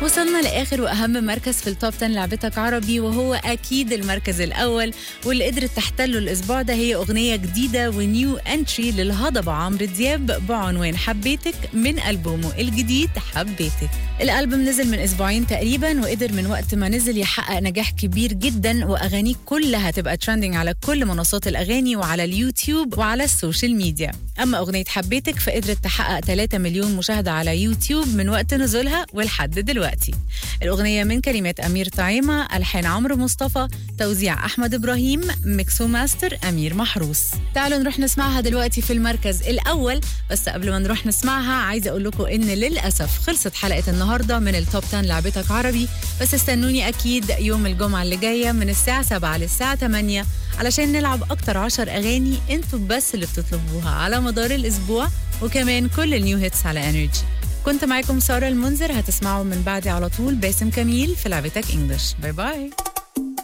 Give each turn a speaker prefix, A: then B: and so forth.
A: وصلنا لاخر واهم مركز في التوب 10 لعبتك عربي وهو اكيد المركز الاول واللي قدرت تحتله الاسبوع ده هي اغنيه جديده ونيو انتري للهضبه عمرو دياب بعنوان حبيتك من البومه الجديد حبيتك الالبوم نزل من اسبوعين تقريبا وقدر من وقت ما نزل يحقق نجاح كبير جدا واغانيه كلها تبقى ترندنج على كل منصات الاغاني وعلى اليوتيوب وعلى السوشيال ميديا اما اغنيه حبيتك فقدرت تحقق 3 مليون مشاهده على يوتيوب من وقت نزولها ولحد دلوقتي الاغنيه من كلمات امير طعيمه الحان عمرو مصطفى توزيع احمد ابراهيم ميكسو ماستر امير محروس تعالوا نروح نسمعها دلوقتي في المركز الاول بس قبل ما نروح نسمعها عايزه اقول لكم ان للاسف خلصت حلقه النهارده من التوب 10 لعبتك عربي بس استنوني اكيد يوم الجمعه اللي جايه من الساعه 7 للساعه 8 علشان نلعب اكتر 10 اغاني انتوا بس اللي بتطلبوها على مدار الاسبوع وكمان كل النيو هيتس على انرجي كنت معاكم ساره المنذر هتسمعوا من بعدي على طول باسم كميل في لعبتك انجلش باي باي